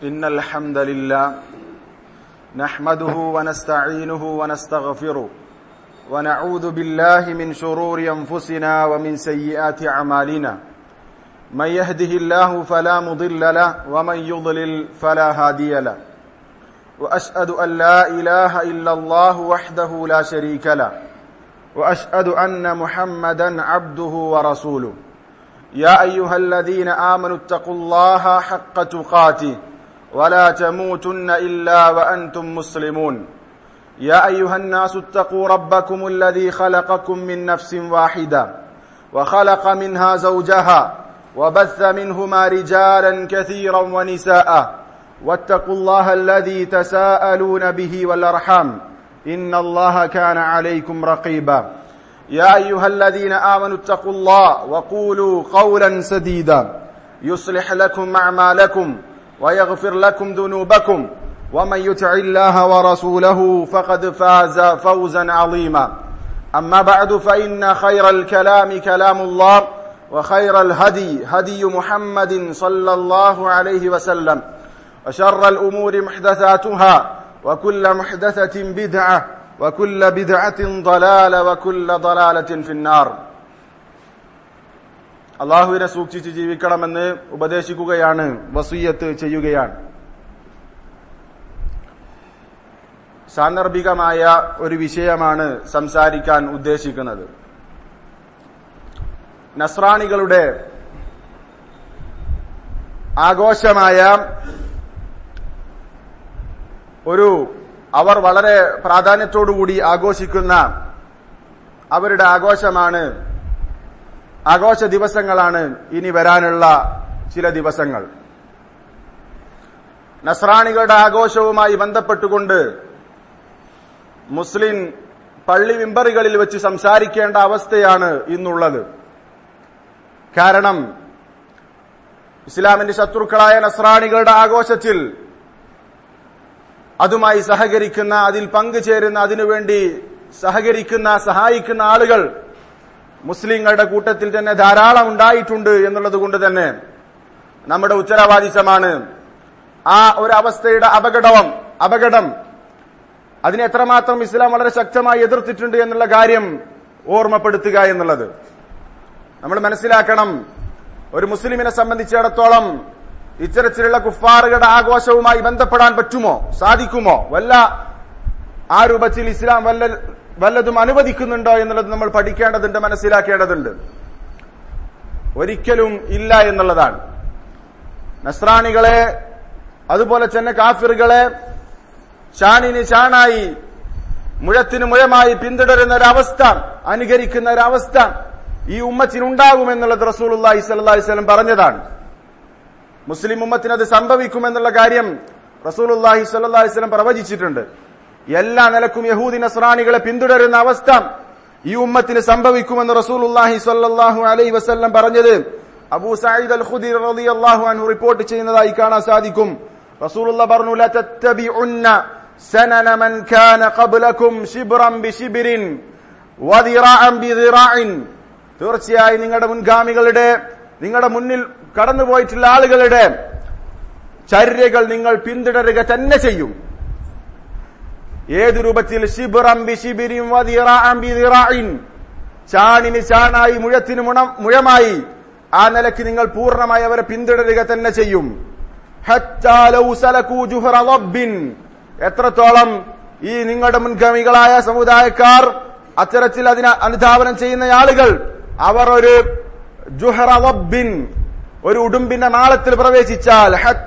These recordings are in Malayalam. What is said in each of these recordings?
إن الحمد لله نحمده ونستعينه ونستغفره ونعوذ بالله من شرور أنفسنا ومن سيئات أعمالنا من يهده الله فلا مضل له ومن يضلل فلا هادي له وأشهد أن لا إله إلا الله وحده لا شريك له وأشهد أن محمدا عبده ورسوله يا أيها الذين آمنوا اتقوا الله حق تقاته ولا تموتن إلا وأنتم مسلمون يا أيها الناس اتقوا ربكم الذي خلقكم من نفس واحدة وخلق منها زوجها وبث منهما رجالا كثيرا ونساء واتقوا الله الذي تساءلون به والأرحام إن الله كان عليكم رقيبا يا أيها الذين آمنوا اتقوا الله وقولوا قولا سديدا يصلح لكم أعمالكم ويغفر لكم ذنوبكم ومن يطع الله ورسوله فقد فاز فوزا عظيما أما بعد فإن خير الكلام كلام الله وخير الهدي هدي محمد صلى الله عليه وسلم وشر الأمور محدثاتها وكل محدثة بدعة وكل بدعة ضلالة وكل ضلالة في النار അള്ളാഹുവിനെ സൂക്ഷിച്ച് ജീവിക്കണമെന്ന് ഉപദേശിക്കുകയാണ് വസീയത്ത് ചെയ്യുകയാണ് സാന്ദർഭികമായ ഒരു വിഷയമാണ് സംസാരിക്കാൻ ഉദ്ദേശിക്കുന്നത് നസ്രാണികളുടെ ആഘോഷമായ ഒരു അവർ വളരെ പ്രാധാന്യത്തോടുകൂടി ആഘോഷിക്കുന്ന അവരുടെ ആഘോഷമാണ് ആഘോഷ ദിവസങ്ങളാണ് ഇനി വരാനുള്ള ചില ദിവസങ്ങൾ നസ്രാണികളുടെ ആഘോഷവുമായി ബന്ധപ്പെട്ടുകൊണ്ട് മുസ്ലിം പള്ളി വിമ്പറികളിൽ വെച്ച് സംസാരിക്കേണ്ട അവസ്ഥയാണ് ഇന്നുള്ളത് കാരണം ഇസ്ലാമിന്റെ ശത്രുക്കളായ നസ്രാണികളുടെ ആഘോഷത്തിൽ അതുമായി സഹകരിക്കുന്ന അതിൽ പങ്കുചേരുന്ന അതിനുവേണ്ടി സഹകരിക്കുന്ന സഹായിക്കുന്ന ആളുകൾ മുസ്ലിങ്ങളുടെ കൂട്ടത്തിൽ തന്നെ ധാരാളം ഉണ്ടായിട്ടുണ്ട് എന്നുള്ളത് കൊണ്ട് തന്നെ നമ്മുടെ ഉത്തരവാദിത്തമാണ് ആ ഒരു അവസ്ഥയുടെ അപകടം അപകടം അതിനെ എത്രമാത്രം ഇസ്ലാം വളരെ ശക്തമായി എതിർത്തിട്ടുണ്ട് എന്നുള്ള കാര്യം ഓർമ്മപ്പെടുത്തുക എന്നുള്ളത് നമ്മൾ മനസ്സിലാക്കണം ഒരു മുസ്ലിമിനെ സംബന്ധിച്ചിടത്തോളം ഇത്തരത്തിലുള്ള കുഫാറുകളുടെ ആഘോഷവുമായി ബന്ധപ്പെടാൻ പറ്റുമോ സാധിക്കുമോ വല്ല ആ രൂപത്തിൽ ഇസ്ലാം വല്ല വല്ലതും അനുവദിക്കുന്നുണ്ടോ എന്നുള്ളത് നമ്മൾ പഠിക്കേണ്ടതുണ്ട് മനസ്സിലാക്കേണ്ടതുണ്ട് ഒരിക്കലും ഇല്ല എന്നുള്ളതാണ് നസ്രാണികളെ അതുപോലെ തന്നെ കാഫിറുകളെ ചാണിന് ചാണായി മുഴത്തിന് മുഴമായി പിന്തുടരുന്ന ഒരവസ്ഥ അനുകരിക്കുന്ന ഒരവസ്ഥ ഈ ഉമ്മത്തിനുണ്ടാകുമെന്നുള്ളത് റസൂലുള്ളാഹി സ്വല്ലല്ലാഹി വസല്ലം പറഞ്ഞതാണ് മുസ്ലിം ഉമ്മത്തിന് അത് സംഭവിക്കുമെന്നുള്ള കാര്യം റസൂലുള്ളാഹി സ്വല്ലല്ലാഹി വസല്ലം പ്രവചിച്ചിട്ടുണ്ട് എല്ലാ നിലക്കും യഹൂദി നസ്രാണികളെ പിന്തുടരുന്ന അവസ്ഥ ഈ ഉമ്മത്തിന് സംഭവിക്കുമെന്ന് റസൂലുള്ളാഹി സ്വല്ലല്ലാഹു അലൈഹി വസല്ലം പറഞ്ഞത് അബൂ സഈദ് അൽ ഖുദരി റളിയല്ലാഹു അൻഹു റിപ്പോർട്ട് ചെയ്യുന്നതായി കാണാൻ സാധിക്കും റസൂലുള്ള പറഞ്ഞു ല തത്തബിഉന്ന സനന മൻ കാന ഖബ്ലകും ശിബ്റൻ ബിശിബ്രിൻ വദിറാഅൻ ബിദിറാഇൻ തീർച്ചയായും നിങ്ങളുടെ മുൻഗാമികളുടെ നിങ്ങളുടെ മുന്നിൽ കടന്നുപോയിട്ടുള്ള ആളുകളുടെ ചര്യകൾ നിങ്ങൾ പിന്തുടരുക തന്നെ ചെയ്യും ഏതു രൂപത്തിൽ ചാണിന് ചാണായി മുഴത്തിന് മുണം മുഴമായി ആ നിലയ്ക്ക് നിങ്ങൾ പൂർണ്ണമായി അവരെ പിന്തുടരുക തന്നെ ചെയ്യും എത്രത്തോളം ഈ നിങ്ങളുടെ മുൻഗാമികളായ സമുദായക്കാർ അത്തരത്തിൽ അതിനെ അനുധാവനം ചെയ്യുന്ന ആളുകൾ അവർ ഒരു ജുഹറബിൻ ഒരു ഉടുമ്പിന്റെ മാളത്തിൽ പ്രവേശിച്ചാൽ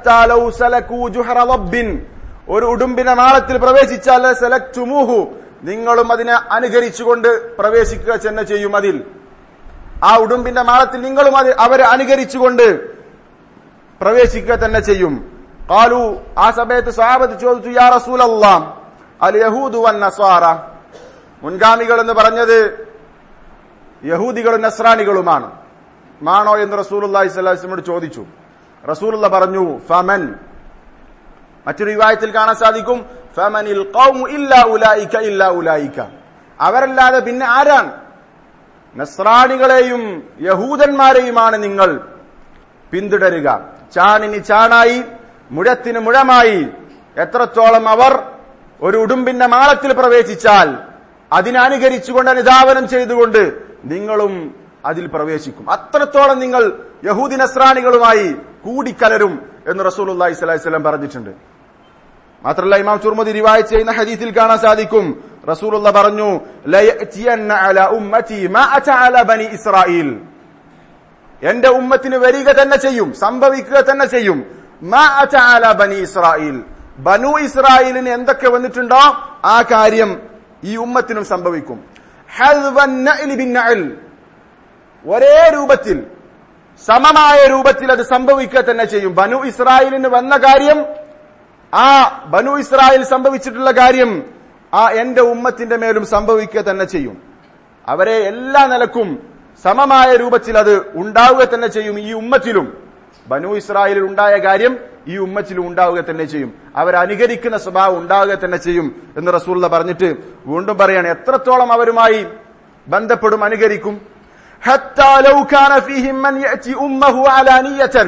ഒരു ഉടുമ്പിന്റെ മാളത്തിൽ പ്രവേശിച്ചാൽ സെലക്ടുമുഹു നിങ്ങളും അതിനെ അനുകരിച്ചുകൊണ്ട് പ്രവേശിക്കുക തന്നെ ചെയ്യും അതിൽ ആ ഉടുമ്പിന്റെ മാളത്തിൽ നിങ്ങളും അത് അവരെ അനുകരിച്ചുകൊണ്ട് പ്രവേശിക്കുക തന്നെ ചെയ്യും കാലു ആ സമയത്ത് സാബത്ത് ചോദിച്ചു യാ റസൂലല്ലാം അൽ യഹൂദു വൻ നസ്വാറ മുൻഗാമികൾ എന്ന് പറഞ്ഞത് യഹൂദികളും നസ്രാനികളുമാണ് മാണോ എന്ന് റസൂലുള്ളാഹി സ്വല്ലല്ലാഹി വസല്ലമയോട് ചോദിച്ചു റസൂലുള്ള പറഞ്ഞു ഫമൻ മറ്റൊരു വിവാഹത്തിൽ കാണാൻ സാധിക്കും ഫമനിൽ ഖൗമു ഇല്ലാ ഉലായിക ഇല്ലാ ഉലായിക അവരല്ലാതെ പിന്നെ ആരാണ് നസ്രാണികളെയും യഹൂദന്മാരെയുമാണ് നിങ്ങൾ പിന്തുടരുക ചാണിന് ചാണായി മുഴത്തിന് മുഴമായി എത്രത്തോളം അവർ ഒരു ഉടുമ്പിന്റെ മാളത്തിൽ പ്രവേശിച്ചാൽ അതിനനുകരിച്ചുകൊണ്ട് അനുധാവനം ചെയ്തുകൊണ്ട് നിങ്ങളും അതിൽ പ്രവേശിക്കും അത്രത്തോളം നിങ്ങൾ യഹൂദി നസ്രാണികളുമായി കൂടിക്കലരും എന്ന് റസൂൽ അള്ളാഹി സ്വലം പറഞ്ഞിട്ടുണ്ട് മാത്രല്ല ഇമാം ചുർമതി റിവായ ചെയ്യുന്ന ഹദീസിൽ കാണാൻ സാധിക്കും റസൂലുള്ള പറഞ്ഞു ലയഅതിയന്ന അലാ ഉമ്മതി മാ അത അലാ ബനി ഇസ്രായീൽ എന്റെ ഉമ്മത്തിന് വരിക തന്നെ ചെയ്യും സംഭവിക്കുക തന്നെ ചെയ്യും മാ അത അലാ ബനി ഇസ്രായീൽ ബനു ഇസ്രായേലിന് എന്തൊക്കെ വന്നിട്ടുണ്ടോ ആ കാര്യം ഈ ഉമ്മത്തിനും സംഭവിക്കും ഹൽവൻ നഅ്ലി ബിൻ നഅൽ. ഒരേ രൂപത്തിൽ സമമായ രൂപത്തിൽ അത് സംഭവിക്കുക തന്നെ ചെയ്യും ബനു ഇസ്രായേലിന് വന്ന കാര്യം ആ ബനു ഇസ്രായേൽ സംഭവിച്ചിട്ടുള്ള കാര്യം ആ എന്റെ ഉമ്മത്തിന്റെ മേലും സംഭവിക്കുക തന്നെ ചെയ്യും അവരെ എല്ലാ നിലക്കും സമമായ രൂപത്തിൽ അത് ഉണ്ടാവുക തന്നെ ചെയ്യും ഈ ഉമ്മത്തിലും ബനു ഇസ്രായേലിൽ ഉണ്ടായ കാര്യം ഈ ഉമ്മത്തിലും ഉണ്ടാവുക തന്നെ ചെയ്യും അവരനുകരിക്കുന്ന സ്വഭാവം ഉണ്ടാവുക തന്നെ ചെയ്യും എന്ന് റസൂള്ള പറഞ്ഞിട്ട് വീണ്ടും പറയാണ് എത്രത്തോളം അവരുമായി ബന്ധപ്പെടും അനുകരിക്കും حتى لو كان فيهم من يأتي أمه علانية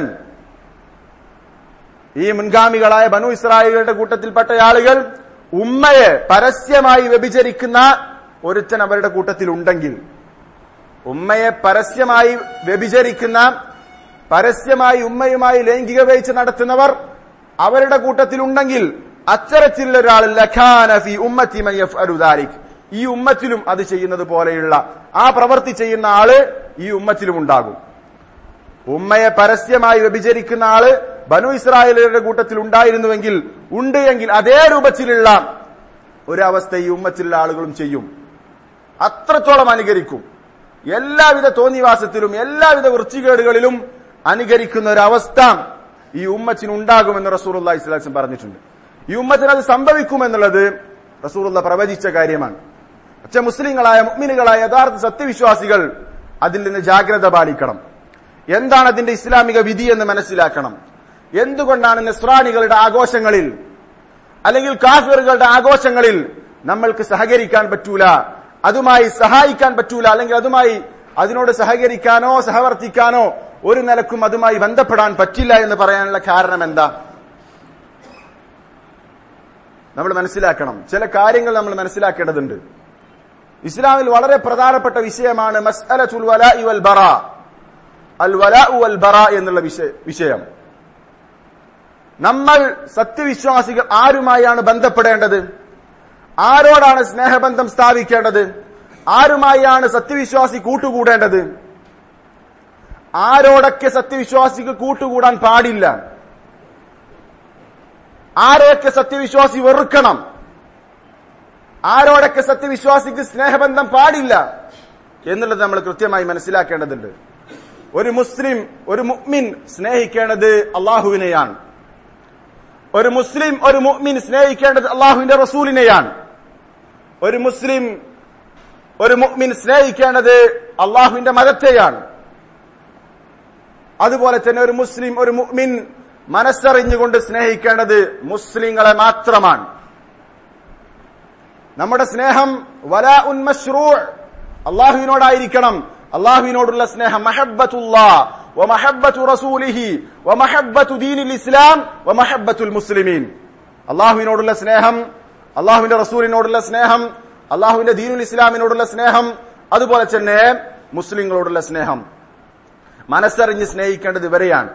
ഈ മുൻഗാമികളായ ബനു ഇസ്രായേലുകളുടെ കൂട്ടത്തിൽപ്പെട്ട ആളുകൾ ഉമ്മയെ പരസ്യമായി വ്യഭിചരിക്കുന്ന ഒരുത്തൻ അവരുടെ കൂട്ടത്തിൽ ഉണ്ടെങ്കിൽ ഉമ്മയെ പരസ്യമായി വ്യഭിചരിക്കുന്ന പരസ്യമായി ഉമ്മയുമായി ലൈംഗിക വീഴ്ച നടത്തുന്നവർ അവരുടെ കൂട്ടത്തിൽ ഉണ്ടെങ്കിൽ അത്തരത്തിലുള്ള ഒരാൾ ലഖാന ഫി ഉമ്മത്തി മൻ യഫ്അലു ദാലിക് ഈ ഉമ്മത്തിലും അത് ചെയ്യുന്നത് പോലെയുള്ള ആ പ്രവൃത്തി ചെയ്യുന്ന ആള് ഈ ഉമ്മത്തിലും ഉണ്ടാകും ഉമ്മയെ പരസ്യമായി വ്യഭിചരിക്കുന്ന ആള് ബനു ഇസ്രായേലരുടെ കൂട്ടത്തിൽ ഉണ്ടായിരുന്നുവെങ്കിൽ ഉണ്ട് എങ്കിൽ അതേ രൂപത്തിലുള്ള ഒരവസ്ഥ ഈ ഉമ്മത്തിലുള്ള ആളുകളും ചെയ്യും അത്രത്തോളം അനുകരിക്കും എല്ലാവിധ തോന്നിവാസത്തിലും എല്ലാവിധ വൃത്തികേടുകളിലും അനുകരിക്കുന്ന ഒരവസ്ഥ ഈ ഉമ്മത്തിന് ഉണ്ടാകുമെന്ന് റസൂറുള്ള ഇസ്ലാസം പറഞ്ഞിട്ടുണ്ട് ഈ ഉമ്മത്തിന് അത് സംഭവിക്കുമെന്നുള്ളത് റസൂറുള്ള പ്രവചിച്ച കാര്യമാണ് പക്ഷെ മുസ്ലിങ്ങളായ മുഗ്മിനുകളായ യഥാർത്ഥ സത്യവിശ്വാസികൾ അതിൽ നിന്ന് ജാഗ്രത പാലിക്കണം എന്താണ് അതിന്റെ ഇസ്ലാമിക വിധി എന്ന് മനസ്സിലാക്കണം എന്തുകൊണ്ടാണ് നസ്രാണികളുടെ ആഘോഷങ്ങളിൽ അല്ലെങ്കിൽ കാഫിറുകളുടെ ആഘോഷങ്ങളിൽ നമ്മൾക്ക് സഹകരിക്കാൻ പറ്റൂല അതുമായി സഹായിക്കാൻ പറ്റൂല അല്ലെങ്കിൽ അതുമായി അതിനോട് സഹകരിക്കാനോ സഹവർത്തിക്കാനോ ഒരു നിലക്കും അതുമായി ബന്ധപ്പെടാൻ പറ്റില്ല എന്ന് പറയാനുള്ള കാരണം എന്താ നമ്മൾ മനസ്സിലാക്കണം ചില കാര്യങ്ങൾ നമ്മൾ മനസ്സിലാക്കേണ്ടതുണ്ട് ഇസ്ലാമിൽ വളരെ പ്രധാനപ്പെട്ട വിഷയമാണ് മസ്അലത്തുൽ വലാഇ വൽ ബറ അൽ വലാഉ വൽ ബറ എന്നുള്ള വിഷയ- വിഷയം നമ്മൾ സത്യവിശ്വാസികൾ ആരുമായാണ് ബന്ധപ്പെടേണ്ടത് ആരോടാണ് സ്നേഹബന്ധം സ്ഥാപിക്കേണ്ടത് ആരുമായാണ് സത്യവിശ്വാസി കൂട്ടുകൂടേണ്ടത് ആരോടൊക്കെ സത്യവിശ്വാസിക്ക് കൂട്ടുകൂടാൻ പാടില്ല ആരെയൊക്കെ സത്യവിശ്വാസി വെറുക്കണം ആരോടൊക്കെ സത്യവിശ്വാസിക്ക് സ്നേഹബന്ധം പാടില്ല എന്നുള്ളത് നമ്മൾ കൃത്യമായി മനസ്സിലാക്കേണ്ടതുണ്ട് ഒരു മുസ്ലിം ഒരു മുഅ്മിൻ സ്നേഹിക്കേണ്ടത് അള്ളാഹുവിനെയാണ് ഒരു മുസ്ലിം ഒരു മുഅ്മിൻ സ്നേഹിക്കേണ്ടത് അള്ളാഹുവിന്റെ റസൂലിനെയാണ് ഒരു മുസ്ലിം ഒരു മുഅ്മിൻ സ്നേഹിക്കേണ്ടത് അള്ളാഹുവിന്റെ മതത്തെയാണ് അതുപോലെ തന്നെ ഒരു മുസ്ലിം ഒരു മുഅ്മിൻ മനസ്സറിഞ്ഞുകൊണ്ട് സ്നേഹിക്കേണ്ടത് മുസ്ലിങ്ങളെ മാത്രമാണ് നമ്മുടെ സ്നേഹം വലാ ഉന്മശ്രൂ അള്ളാഹുവിനോടായിരിക്കണം അള്ളാഹുവിനോടുള്ള സ്നേഹം മഹബത്തുല്ലാ വമഹബത്തു റസൂലിഹി വമഹബത്തു ദീനിൽ ഇസ്ലാം വമഹബത്തുൽ മുസ്ലിമീൻ അള്ളാഹുവിനോടുള്ള സ്നേഹം അള്ളാഹുവിന്റെ റസൂലിനോടുള്ള സ്നേഹം അള്ളാഹുവിന്റെ ദീനുൽ ഇസ്ലാമിനോടുള്ള സ്നേഹം അതുപോലെ തന്നെ മുസ്ലിങ്ങളോടുള്ള സ്നേഹം മനസ്സറിഞ്ഞ് സ്നേഹിക്കേണ്ടത് ഇവരെയാണ്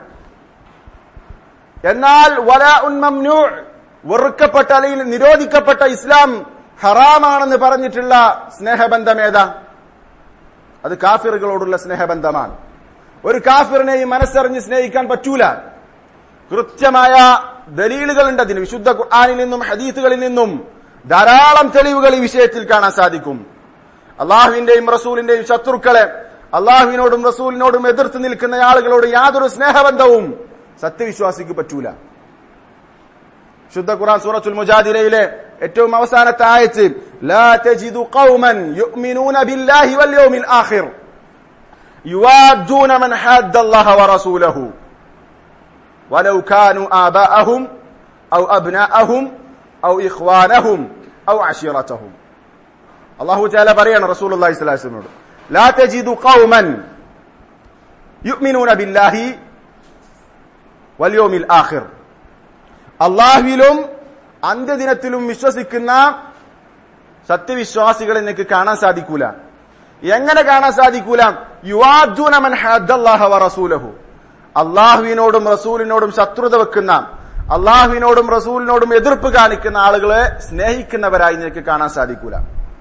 എന്നാൽ വല ഉന്മംനു വെറുക്കപ്പെട്ട അല്ലെങ്കിൽ നിരോധിക്കപ്പെട്ട ഇസ്ലാം ഹറാമാണെന്ന് പറഞ്ഞിട്ടുള്ള സ്നേഹബന്ധം ഏതാ അത് കാഫിറുകളോടുള്ള സ്നേഹബന്ധമാണ് ഒരു കാഫിറിനെയും മനസ്സറിഞ്ഞ് സ്നേഹിക്കാൻ പറ്റൂല കൃത്യമായ ദലീലുകളുണ്ട് അതിന് വിശുദ്ധ ഖുർആനിൽ നിന്നും ഹദീസുകളിൽ നിന്നും ധാരാളം തെളിവുകൾ ഈ വിഷയത്തിൽ കാണാൻ സാധിക്കും അള്ളാഹുവിന്റെയും റസൂലിന്റെയും ശത്രുക്കളെ അള്ളാഹുവിനോടും റസൂലിനോടും എതിർത്ത് നിൽക്കുന്ന ആളുകളോട് യാതൊരു സ്നേഹബന്ധവും സത്യവിശ്വാസിക്ക് പറ്റൂല ശുദ്ധ ഖുർആൻ സൂറത്തുൽ മുജാദിലയിലെ ഏറ്റവും അവസാനത്തെ ആയത്ത് ലാ തജിദു ഖൗമൻ യുഅ്മിനൂന ബില്ലാഹി വൽ യൗമിൽ ആഖിർ യുവാദ്ദൂന മൻ ഹാദ്ദ അല്ലാഹ വറസൂലഹു ولو كانوا آباءهم أو أبناءهم أو إخوانهم أو عشيرتهم الله تعالى بريان رسول الله صلى الله عليه وسلم لا تجد قوما يؤمنون بالله واليوم الآخر അള്ളാഹുവിലും അന്ത്യദിനത്തിലും വിശ്വസിക്കുന്ന സത്യവിശ്വാസികളെ നിനക്ക് കാണാൻ സാധിക്കൂല എങ്ങനെ കാണാൻ സാധിക്കൂല യുവാജുന മൻ ഹദ്ദല്ലാഹ വ റസൂലഹു അള്ളാഹുവിനോടും റസൂലിനോടും ശത്രുത വെക്കുന്ന അള്ളാഹുവിനോടും റസൂലിനോടും എതിർപ്പ് കാണിക്കുന്ന ആളുകളെ സ്നേഹിക്കുന്നവരായി നിനക്ക് കാണാൻ സാധിക്കൂല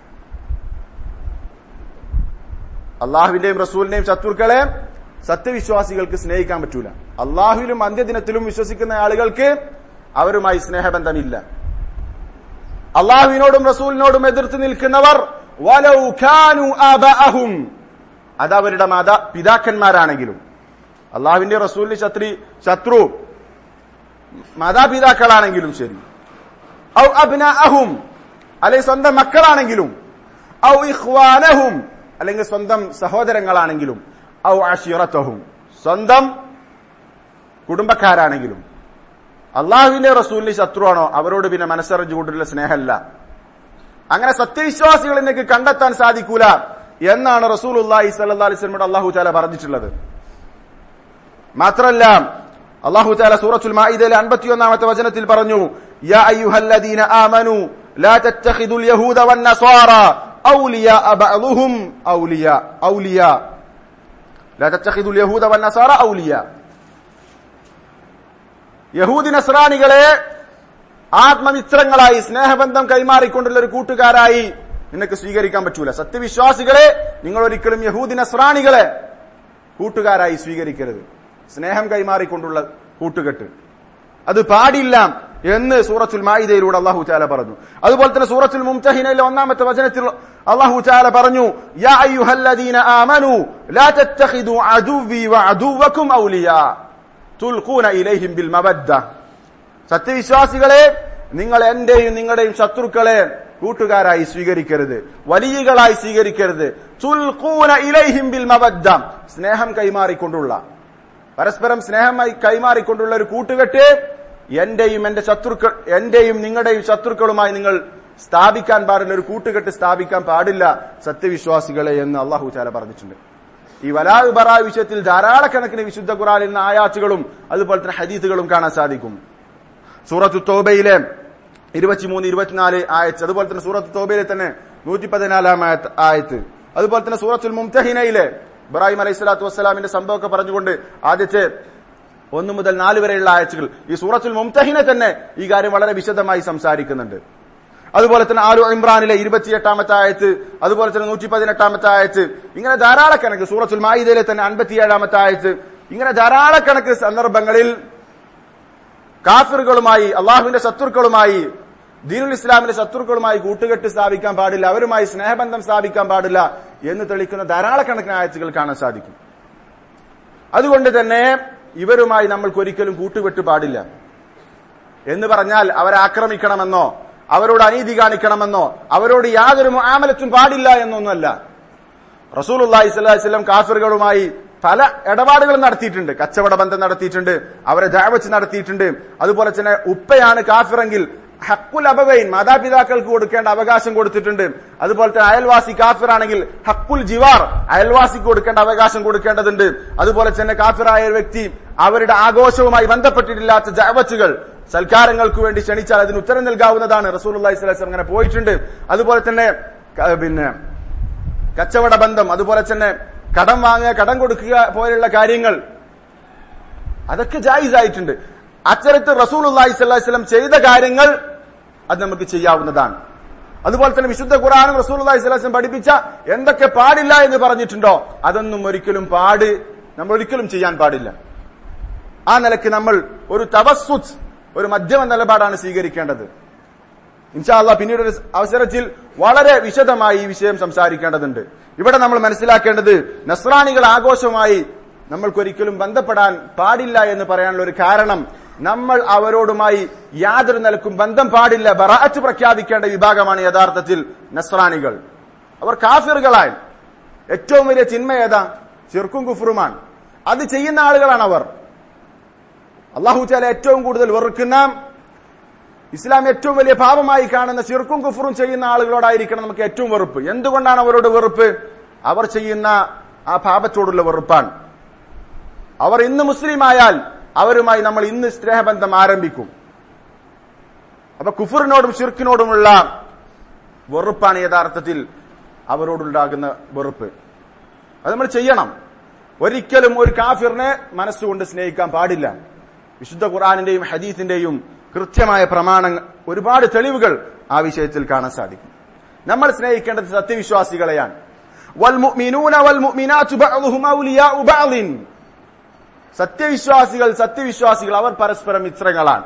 അള്ളാഹുവിന്റെയും റസൂലിന്റെയും ശത്രുക്കളെ സത്യവിശ്വാസികൾക്ക് സ്നേഹിക്കാൻ പറ്റൂല അള്ളാഹുവിലും അന്ത്യദിനത്തിലും വിശ്വസിക്കുന്ന ആളുകൾക്ക് അവരുമായി സ്നേഹബന്ധമില്ല അള്ളാഹുവിനോടും റസൂലിനോടും എതിർത്ത് നിൽക്കുന്നവർ വലൗ ഖാനു ആബഅഹും അത് അവരുടെ മാതാ പിതാക്കന്മാരാണെങ്കിലും അള്ളാഹുവിന്റെ റസൂലിന്റെ ശത്രി ശത്രു മാതാപിതാക്കളാണെങ്കിലും ശരി ഔ അബ്നാഅഹും അല്ലെങ്കിൽ സ്വന്തം മക്കളാണെങ്കിലും ഔ ഇഖ്വാനഹും അല്ലെങ്കിൽ സ്വന്തം സഹോദരങ്ങളാണെങ്കിലും ഔ അഷിറത്തഹും സ്വന്തം കുടുംബക്കാരാണെങ്കിലും അള്ളാഹുവിന്റെ റസൂലിന്റെ ശത്രുവാണോ അവരോട് പിന്നെ മനസ്സറിഞ്ഞുകൊണ്ടുള്ള സ്നേഹമല്ല അങ്ങനെ സത്യവിശ്വാസികൾ എനിക്ക് കണ്ടെത്താൻ സാധിക്കൂല എന്നാണ് റസൂൽ അള്ളാഹി സല്ലാ അലിസ്ലമോട് അള്ളാഹു ചാല പറഞ്ഞിട്ടുള്ളത് മാത്രല്ല അള്ളാഹു ചാല സൂറത്തുൽ മാഇദയിലെ അൻപത്തിയൊന്നാമത്തെ വചനത്തിൽ പറഞ്ഞു യാ അയ്യുഹല്ലദീന ആമനു ലാ തത്തഖിദുൽ യഹൂദ വന്നസാറ ഔലിയാ ബഅദുഹും ഔലിയാ ഔലിയാ ലാ തത്തഖിദുൽ യഹൂദ വന്നസാറ ഔലിയാ യഹൂദി നസ്രാണികളെ ആത്മമിത്രങ്ങളായി സ്നേഹബന്ധം കൈമാറിക്കൊണ്ടുള്ള ഒരു കൂട്ടുകാരായി നിനക്ക് സ്വീകരിക്കാൻ പറ്റൂല സത്യവിശ്വാസികളെ നിങ്ങൾ ഒരിക്കലും യഹൂദി നസ്രാണികളെ കൂട്ടുകാരായി സ്വീകരിക്കരുത് സ്നേഹം കൈമാറിക്കൊണ്ടുള്ള കൂട്ടുകെട്ട് അത് പാടില്ല എന്ന് സൂറത്തുൽ മായിദയിലൂടെ അള്ളാഹു ചാല പറഞ്ഞു അതുപോലെ തന്നെ സൂറത്തുൽ മുംതഹിനയിലെ ഒന്നാമത്തെ വചനത്തിൽ അള്ളാഹു ചാല പറഞ്ഞു യാ അയ്യുഹല്ലദീന ആമനു ലാ തത്തഖിദു അദുവി വഅദുവക്കും ഔലിയാ തുൽഖൂന ഇലൈഹിം ബിൽ മവദ്ദ സത്യവിശ്വാസികളെ നിങ്ങൾ എന്റെയും നിങ്ങളുടെയും ശത്രുക്കളെ കൂട്ടുകാരായി സ്വീകരിക്കരുത് വലിയകളായി സ്വീകരിക്കരുത് തുൽഖൂന ഇലൈഹിം ബിൽ മവദ്ദ സ്നേഹം കൈമാറിക്കൊണ്ടുള്ള പരസ്പരം സ്നേഹമായി കൈമാറിക്കൊണ്ടുള്ള ഒരു കൂട്ടുകെട്ട് എന്റെയും എന്റെ ശത്രുക്കൾ എന്റെയും നിങ്ങളുടെയും ശത്രുക്കളുമായി നിങ്ങൾ സ്ഥാപിക്കാൻ പാടില്ല ഒരു കൂട്ടുകെട്ട് സ്ഥാപിക്കാൻ പാടില്ല സത്യവിശ്വാസികളെ എന്ന് അള്ളാഹു ചാല പറഞ്ഞിട്ടുണ്ട് ഈ വലാ ബറാ വിഷയത്തിൽ ധാരാളക്കണക്കിന് വിശുദ്ധ ഖുറാനിൽ നിന്ന് ആയാച്ചുകളും അതുപോലെ തന്നെ ഹദീസുകളും കാണാൻ സാധിക്കും സൂറത്ത് തോബയിലെ ഇരുപത്തിമൂന്ന് ഇരുപത്തിനാല് ആയത്ത് അതുപോലെ തന്നെ സൂറത്ത് തോബയിലെ തന്നെ നൂറ്റി പതിനാലാം ആയത്ത് അതുപോലെ തന്നെ സൂറത്തുൽ മുംതഹിനയിലെ ഇബ്രാഹിം അലൈഹി സ്വലാത്തു വസ്സലാമിന്റെ സംഭവമൊക്കെ പറഞ്ഞുകൊണ്ട് ആദ്യത്തെ ഒന്ന് മുതൽ നാല് വരെയുള്ള ആയച്ചുകൾ ഈ സൂറത്തുൽ മുംതഹിനെ തന്നെ ഈ കാര്യം വളരെ വിശദമായി സംസാരിക്കുന്നുണ്ട് അതുപോലെ തന്നെ ആലു ഇമ്രാനിലെ ഇരുപത്തിയെട്ടാമത്തെ ആയത്ത് അതുപോലെ തന്നെ നൂറ്റി പതിനെട്ടാമത്തെ ആയത്ത് ഇങ്ങനെ ധാരാളക്കണക്ക് സൂറത്തുൽ മായിദയിലെ തന്നെ അൻപത്തിയേഴാമത്തെ ആയത്ത് ഇങ്ങനെ ധാരാളക്കണക്ക് സന്ദർഭങ്ങളിൽ കാഫിറുകളുമായി അള്ളാഹുവിന്റെ ശത്രുക്കളുമായി ദീനുൽ ഇസ്ലാമിന്റെ ശത്രുക്കളുമായി കൂട്ടുകെട്ട് സ്ഥാപിക്കാൻ പാടില്ല അവരുമായി സ്നേഹബന്ധം സ്ഥാപിക്കാൻ പാടില്ല എന്ന് തെളിക്കുന്ന ധാരാളക്കണക്കിന് ആയത്തുകൾ കാണാൻ സാധിക്കും അതുകൊണ്ട് തന്നെ ഇവരുമായി നമ്മൾക്ക് ഒരിക്കലും കൂട്ടുകെട്ട് പാടില്ല എന്ന് പറഞ്ഞാൽ അവരെ ആക്രമിക്കണമെന്നോ അവരോട് അനീതി കാണിക്കണമെന്നോ അവരോട് യാതൊരു ആമലത്തും പാടില്ല എന്നൊന്നുമല്ല റസൂൽ അള്ളാഹി സ്വല്ലം കാഫിറുകളുമായി പല ഇടപാടുകളും നടത്തിയിട്ടുണ്ട് കച്ചവട ബന്ധം നടത്തിയിട്ടുണ്ട് അവരെ ദാവച്ച് നടത്തിയിട്ടുണ്ട് അതുപോലെ തന്നെ ഉപ്പയാണ് കാഫിറെങ്കിൽ ഹക്കുൽ അബവൈൻ മാതാപിതാക്കൾക്ക് കൊടുക്കേണ്ട അവകാശം കൊടുത്തിട്ടുണ്ട് അതുപോലെ തന്നെ അയൽവാസി കാഫിറാണെങ്കിൽ ഹക്കുൽ ജിവാർ അയൽവാസിക്ക് കൊടുക്കേണ്ട അവകാശം കൊടുക്കേണ്ടതുണ്ട് അതുപോലെ തന്നെ കാഫിറായ ഒരു വ്യക്തി അവരുടെ ആഘോഷവുമായി ബന്ധപ്പെട്ടിട്ടില്ലാത്ത ജാവച്ചുകൾ സൽക്കാരങ്ങൾക്ക് വേണ്ടി ക്ഷണിച്ചാൽ അതിന് ഉത്തരം നൽകാവുന്നതാണ് റസൂൽ അള്ളഹി സ്വലം അങ്ങനെ പോയിട്ടുണ്ട് അതുപോലെ തന്നെ ക- പിന്നെ കച്ചവട ബന്ധം അതുപോലെ തന്നെ കടം വാങ്ങുക കടം കൊടുക്കുക പോലെയുള്ള കാര്യങ്ങൾ അതൊക്കെ ജായിസ് ആയിട്ടുണ്ട് അത്തരത്തിൽ റസൂൽ അള്ളാഹി സ്വലം ചെയ്ത കാര്യങ്ങൾ അത് നമുക്ക് ചെയ്യാവുന്നതാണ് അതുപോലെ തന്നെ വിശുദ്ധ ഖുറാനും റസൂൽ അള്ളാഹി സ്വലം പഠിപ്പിച്ച എന്തൊക്കെ പാടില്ല എന്ന് പറഞ്ഞിട്ടുണ്ടോ അതൊന്നും ഒരിക്കലും പാട് നമ്മൾ ഒരിക്കലും ചെയ്യാൻ പാടില്ല ആ നിലയ്ക്ക് നമ്മൾ ഒരു തവസ്സുത്ത് ഒരു മധ്യമ നിലപാടാണ് സ്വീകരിക്കേണ്ടത് ഇൻഷാല്ല പിന്നീട് ഒരു അവസരത്തിൽ വളരെ വിശദമായി ഈ വിഷയം സംസാരിക്കേണ്ടതുണ്ട് ഇവിടെ നമ്മൾ മനസ്സിലാക്കേണ്ടത് നസ്രാണികൾ ആഘോഷമായി നമ്മൾക്കൊരിക്കലും ബന്ധപ്പെടാൻ പാടില്ല എന്ന് പറയാനുള്ള ഒരു കാരണം നമ്മൾ അവരോടുമായി യാതൊരു നിലക്കും ബന്ധം പാടില്ല ബറാറ്റ് പ്രഖ്യാപിക്കേണ്ട വിഭാഗമാണ് യഥാർത്ഥത്തിൽ നസ്രാണികൾ അവർ കാഫിറുകളായി ഏറ്റവും വലിയ ചിന്മ ഏതാ ചെറുക്കും കുഫറുമാണ് അത് ചെയ്യുന്ന ആളുകളാണ് അവർ അള്ളാഹു ചാല ഏറ്റവും കൂടുതൽ വെറുക്കുന്ന ഇസ്ലാം ഏറ്റവും വലിയ പാപമായി കാണുന്ന ചിർക്കും കുഫറും ചെയ്യുന്ന ആളുകളോടായിരിക്കണം നമുക്ക് ഏറ്റവും വെറുപ്പ് എന്തുകൊണ്ടാണ് അവരോട് വെറുപ്പ് അവർ ചെയ്യുന്ന ആ പാപത്തോടുള്ള വെറുപ്പാണ് അവർ ഇന്ന് മുസ്ലിം ആയാൽ അവരുമായി നമ്മൾ ഇന്ന് സ്നേഹബന്ധം ആരംഭിക്കും അപ്പൊ കുഫറിനോടും ഷിർക്കിനോടുമുള്ള വെറുപ്പാണ് യഥാർത്ഥത്തിൽ അവരോടുണ്ടാകുന്ന വെറുപ്പ് അത് നമ്മൾ ചെയ്യണം ഒരിക്കലും ഒരു കാഫിറിനെ മനസ്സുകൊണ്ട് സ്നേഹിക്കാൻ പാടില്ല വിശുദ്ധ ഖുർആാനിന്റെയും ഹദീസിന്റെയും കൃത്യമായ പ്രമാണങ്ങൾ ഒരുപാട് തെളിവുകൾ ആ വിഷയത്തിൽ കാണാൻ സാധിക്കും നമ്മൾ സ്നേഹിക്കേണ്ടത് സത്യവിശ്വാസികളെയാണ് വൽമുഅ്മിനൂന വൽമുഅ്മിനാതു ബഅ്ദുഹും ഔലിയാഉ ബഅ്ദിൻ സത്യവിശ്വാസികൾ സത്യവിശ്വാസികൾ അവർ പരസ്പരം മിത്രങ്ങളാണ്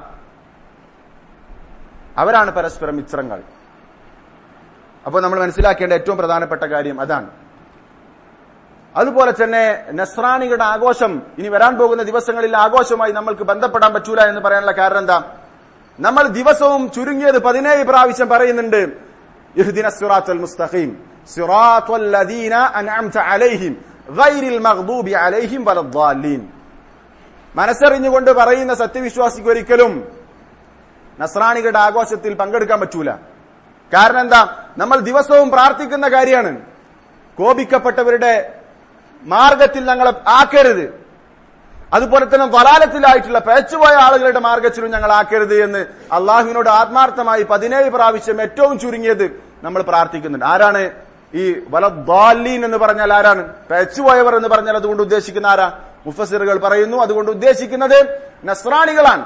അവരാണ് പരസ്പരം മിത്രങ്ങൾ അപ്പോൾ നമ്മൾ മനസ്സിലാക്കേണ്ട ഏറ്റവും പ്രധാനപ്പെട്ട കാര്യം അതാണ് അതുപോലെ തന്നെ നസ്രാനികളുടെ ആഘോഷം ഇനി വരാൻ പോകുന്ന ദിവസങ്ങളിൽ ആഘോഷമായി നമ്മൾക്ക് ബന്ധപ്പെടാൻ പറ്റൂല എന്ന് പറയാനുള്ള കാരണം എന്താ നമ്മൾ ദിവസവും ചുരുങ്ങിയത് പതിനേഴ് പ്രാവശ്യം പറയുന്നുണ്ട് ഇഹ്ദിന സിറാത്തുൽ മുസ്തഖീം സിറാത്തുൽ ലദീന അൻഅംത അലൈഹിം ഗൈരിൽ മഗ്ദൂബി അലൈഹിം വലദ്ദാലീൻ മനസ്സറിഞ്ഞുകൊണ്ട് പറയുന്ന സത്യവിശ്വാസിക്ക് ഒരിക്കലും നസ്രാണികളുടെ ആഘോഷത്തിൽ പങ്കെടുക്കാൻ പറ്റൂല കാരണം എന്താ നമ്മൾ ദിവസവും പ്രാർത്ഥിക്കുന്ന കാര്യമാണ് കോപിക്കപ്പെട്ടവരുടെ മാർഗത്തിൽ ഞങ്ങളെ ആക്കരുത് അതുപോലെ തന്നെ വലാലത്തിലായിട്ടുള്ള പേച്ചുപോയ ആളുകളുടെ മാർഗത്തിലും ഞങ്ങൾ ആക്കരുത് എന്ന് അള്ളാഹുവിനോട് ആത്മാർത്ഥമായി പതിനേഴ് പ്രാവശ്യം ഏറ്റവും ചുരുങ്ങിയത് നമ്മൾ പ്രാർത്ഥിക്കുന്നുണ്ട് ആരാണ് ഈ വലദ്ദാലീൻ എന്ന് പറഞ്ഞാൽ ആരാണ് പേച്ചുപോയവർ എന്ന് പറഞ്ഞാൽ അതുകൊണ്ട് ഉദ്ദേശിക്കുന്ന ആരാ മുഫസിറുകൾ പറയുന്നു അതുകൊണ്ട് ഉദ്ദേശിക്കുന്നത് നസ്രാണികളാണ്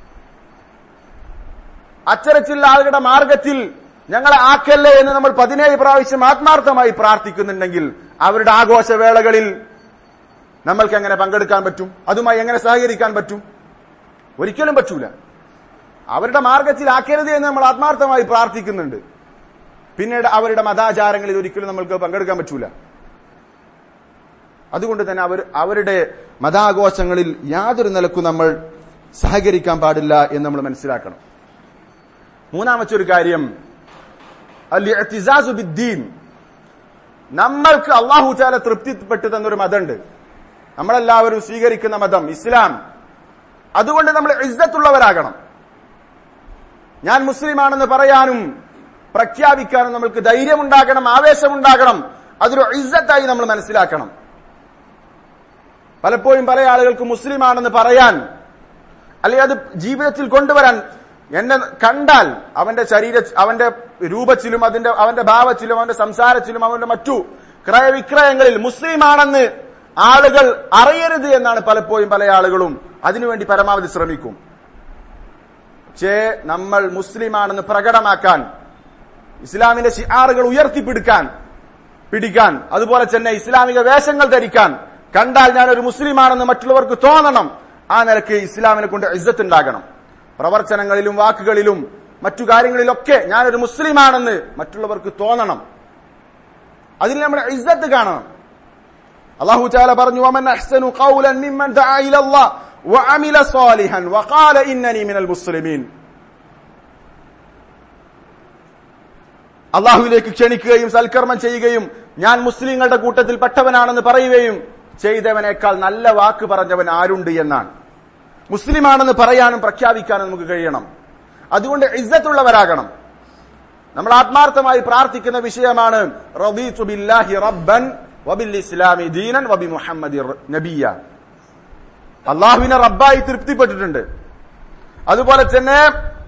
അച്ചരച്ചുള്ള ആളുകളുടെ മാർഗത്തിൽ ഞങ്ങളെ ആക്കല്ലേ എന്ന് നമ്മൾ പതിനേഴ് പ്രാവശ്യം ആത്മാർത്ഥമായി പ്രാർത്ഥിക്കുന്നുണ്ടെങ്കിൽ അവരുടെ ആഘോഷവേളകളിൽ നമ്മൾക്ക് എങ്ങനെ പങ്കെടുക്കാൻ പറ്റും അതുമായി എങ്ങനെ സഹകരിക്കാൻ പറ്റും ഒരിക്കലും പറ്റൂല അവരുടെ മാർഗത്തിൽ ആക്കരുത് എന്ന് നമ്മൾ ആത്മാർത്ഥമായി പ്രാർത്ഥിക്കുന്നുണ്ട് പിന്നീട് അവരുടെ മതാചാരങ്ങളിൽ ഒരിക്കലും നമ്മൾക്ക് പങ്കെടുക്കാൻ പറ്റൂല അതുകൊണ്ട് തന്നെ അവർ അവരുടെ മതാഘോഷങ്ങളിൽ യാതൊരു നിലക്കും നമ്മൾ സഹകരിക്കാൻ പാടില്ല എന്ന് നമ്മൾ മനസ്സിലാക്കണം മൂന്നാമത്തെ ഒരു കാര്യം അൽ ബിദ്ദീൻ നമ്മൾക്ക് അള്ളാഹു ചാല തൃപ്തിപ്പെട്ടു തന്നൊരു മതമുണ്ട് നമ്മളെല്ലാവരും സ്വീകരിക്കുന്ന മതം ഇസ്ലാം അതുകൊണ്ട് നമ്മൾ ഇസ്സത്തുള്ളവരാകണം ഞാൻ മുസ്ലിമാണെന്ന് പറയാനും പ്രഖ്യാപിക്കാനും നമ്മൾക്ക് ധൈര്യമുണ്ടാകണം ആവേശമുണ്ടാകണം അതൊരു ഇസ്സത്തായി നമ്മൾ മനസ്സിലാക്കണം പലപ്പോഴും പല ആളുകൾക്ക് മുസ്ലിമാണെന്ന് പറയാൻ അല്ലെങ്കിൽ അത് ജീവിതത്തിൽ കൊണ്ടുവരാൻ എന്നെ കണ്ടാൽ അവന്റെ ശരീര അവന്റെ രൂപത്തിലും അതിന്റെ അവന്റെ ഭാവത്തിലും അവന്റെ സംസാരത്തിലും അവന്റെ മറ്റു ക്രയവിക്രയങ്ങളിൽ മുസ്ലിമാണെന്ന് ആളുകൾ അറിയരുത് എന്നാണ് പലപ്പോഴും പല ആളുകളും അതിനുവേണ്ടി പരമാവധി ശ്രമിക്കും പക്ഷേ നമ്മൾ മുസ്ലിമാണെന്ന് പ്രകടമാക്കാൻ ഇസ്ലാമിന്റെ ഷിആറുകൾ ഉയർത്തിപ്പിടിക്കാൻ പിടിക്കാൻ അതുപോലെ തന്നെ ഇസ്ലാമിക വേഷങ്ങൾ ധരിക്കാൻ കണ്ടാൽ ഞാൻ ഒരു മുസ്ലിമാണെന്ന് മറ്റുള്ളവർക്ക് തോന്നണം ആ നിലയ്ക്ക് ഇസ്ലാമിനെ കൊണ്ട് ഇസ്സത്ത് ഉണ്ടാകണം പ്രവർത്തനങ്ങളിലും വാക്കുകളിലും മറ്റു കാര്യങ്ങളിലൊക്കെ ഞാനൊരു മുസ്ലിമാണെന്ന് മറ്റുള്ളവർക്ക് തോന്നണം അതിൽ നമ്മൾ ഇസ്സത്ത് കാണണം അള്ളാഹു ചാല പറഞ്ഞു വമൻ അഹ്സനു ഖൗലൻ മിമ്മൻ ദഅ ഇലല്ലാഹ് വഅമില സാലിഹൻ വഖാല ഇന്നനി മിനൽ മുസ്ലിമീൻ അള്ളാഹുവിലേക്ക് ക്ഷണിക്കുകയും സൽക്കർമ്മം ചെയ്യുകയും ഞാൻ മുസ്ലിങ്ങളുടെ കൂട്ടത്തിൽ പെട്ടവനാണെന്ന് പറയുകയും ചെയ്തവനേക്കാൾ നല്ല വാക്ക് പറഞ്ഞവൻ ആരുണ്ട് എന്നാണ് മുസ്ലിമാണെന്ന് പറയാനും പ്രഖ്യാപിക്കാനും നമുക്ക് കഴിയണം അതുകൊണ്ട് ഇസ്സത്തുള്ളവരാകണം നമ്മൾ ആത്മാർത്ഥമായി പ്രാർത്ഥിക്കുന്ന വിഷയമാണ് റദീതു ബില്ലാഹി റബ്ബൻ വബിൽ ഇസ്ലാമി ദീനൻ വബി മുഹമ്മദി നബിയ അള്ളാഹുവിനെ റബ്ബായി തൃപ്തിപ്പെട്ടിട്ടുണ്ട് അതുപോലെ തന്നെ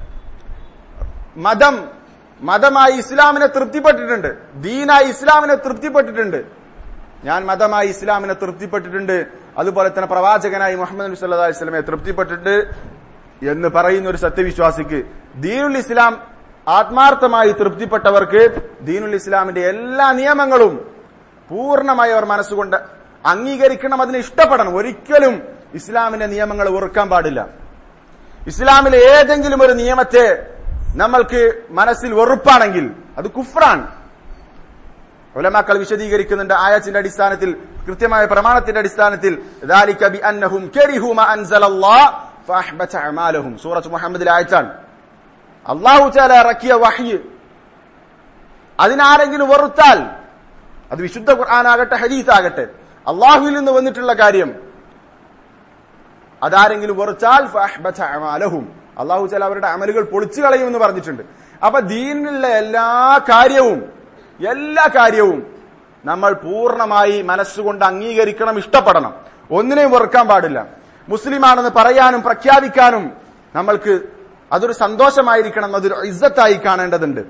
മതം മതമായി ഇസ്ലാമിനെ തൃപ്തിപ്പെട്ടിട്ടുണ്ട് ദീനായി ഇസ്ലാമിനെ തൃപ്തിപ്പെട്ടിട്ടുണ്ട് ഞാൻ മതമായി ഇസ്ലാമിനെ തൃപ്തിപ്പെട്ടിട്ടുണ്ട് അതുപോലെ തന്നെ പ്രവാചകനായി മുഹമ്മദ് നബി സല്ലല്ലാഹു അലൈഹി വസല്ലമയെ തൃപ്തിപ്പെട്ടിട്ട് എന്ന് പറയുന്ന ഒരു സത്യവിശ്വാസിക്ക് ദീനുൽ ഇസ്ലാം ആത്മാർത്ഥമായി തൃപ്തിപ്പെട്ടവർക്ക് ദീനുൽ ഇസ്ലാമിന്റെ എല്ലാ നിയമങ്ങളും പൂർണ്ണമായി അവർ മനസ്സുകൊണ്ട് അംഗീകരിക്കണം അതിനെ ഇഷ്ടപ്പെടണം ഒരിക്കലും ഇസ്ലാമിന്റെ നിയമങ്ങൾ വെറുക്കാൻ പാടില്ല ഇസ്ലാമിലെ ഏതെങ്കിലും ഒരു നിയമത്തെ നമ്മൾക്ക് മനസ്സിൽ വെറുപ്പാണെങ്കിൽ അത് കുഫ്രാൻ ഉലമാക്കൾ വിശദീകരിക്കുന്നുണ്ട് ആയത്തിന്റെ അടിസ്ഥാനത്തിൽ കൃത്യമായ പ്രമാണത്തിന്റെ അടിസ്ഥാനത്തിൽ ذَلِكَ بِأَنَّهُمْ كَرِهُوا مَا أَنزَلَ اللَّهُ فَأَحْبَطَ أَعْمَالَهُم സൂറത്ത് മുഹമ്മദിലെ ആയത്താണ് അള്ളാഹു ചാല ഇറക്കിയ വഹ്യ് അതിനാരെങ്കിലും വെറുത്താൽ അത് വിശുദ്ധ ഖുർആനാകട്ടെ ഹദീസ് ആകട്ടെ അള്ളാഹുവിൽ നിന്ന് വന്നിട്ടുള്ള കാര്യം അതാരെങ്കിലും വെറുച്ചാൽ ഫഅഹ്ബത അഅമാലഹും അള്ളാഹു ചാല അവരുടെ അമലുകൾ പൊളിച്ചു കളയുമെന്ന് പറഞ്ഞിട്ടുണ്ട് അപ്പൊ ദീനിലുള്ള എല്ലാ കാര്യവും എല്ലാ കാര്യവും നമ്മൾ പൂർണ്ണമായി മനസ്സുകൊണ്ട് അംഗീകരിക്കണം ഇഷ്ടപ്പെടണം ഒന്നിനെയും വെറുക്കാൻ പാടില്ല മുസ്ലിമാണെന്ന് പറയാനും പ്രഖ്യാപിക്കാനും നമ്മൾക്ക് അതൊരു സന്തോഷമായിരിക്കണം അതൊരു ഇസ്സത്തായി കാണേണ്ടതുണ്ട്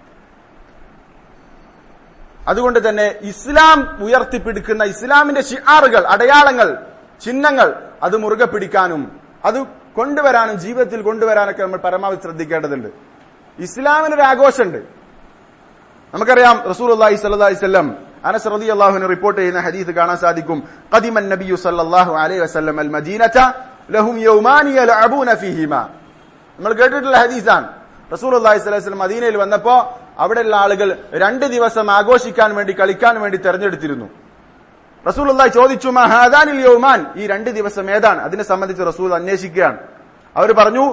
അതുകൊണ്ട് തന്നെ ഇസ്ലാം ഉയർത്തിപ്പിടിക്കുന്ന ഇസ്ലാമിന്റെ ഷിആറുകൾ അടയാളങ്ങൾ ചിഹ്നങ്ങൾ അത് മുറുകെ പിടിക്കാനും അത് കൊണ്ടുവരാനും ജീവിതത്തിൽ കൊണ്ടുവരാനൊക്കെ നമ്മൾ പരമാവധി ശ്രദ്ധിക്കേണ്ടതുണ്ട് ഇസ്ലാമിനൊരു ആഘോഷമുണ്ട് നമുക്കറിയാം റസൂൽ അള്ളാഹി സല്ലി വല്ലം അനസ് റതി അള്ളാഹുവിന് റിപ്പോർട്ട് ചെയ്യുന്ന ഹദീസ് കാണാൻ സാധിക്കും ഖദിമൻ നബിയു സല്ലല്ലാഹു അലൈഹി വസല്ലം അൽ മദീനത ലഹും യൗമാനി യലഅബൂന ഫീഹിമ നമ്മൾ കേട്ടിട്ടുള്ള ഹദീസാണ് റസൂൽ അള്ളാഹി സ്വലൈഹി വസല്ലം മദീനയിൽ വന്നപ്പോ അവിടെയുള്ള ആളുകൾ രണ്ട് ദിവസം ആഘോഷിക്കാൻ വേണ്ടി കളിക്കാൻ വേണ്ടി തെരഞ്ഞെടുത്തിരുന്നു റസൂൽ അള്ളാഹി ചോദിച്ചു മഹാദാനിൽ യൗമാൻ ഈ രണ്ട് ദിവസം ഏതാണ് അതിനെ സംബന്ധിച്ച് റസൂൽ അന്വേഷിക്കുകയാണ് അവർ പറഞ്ഞു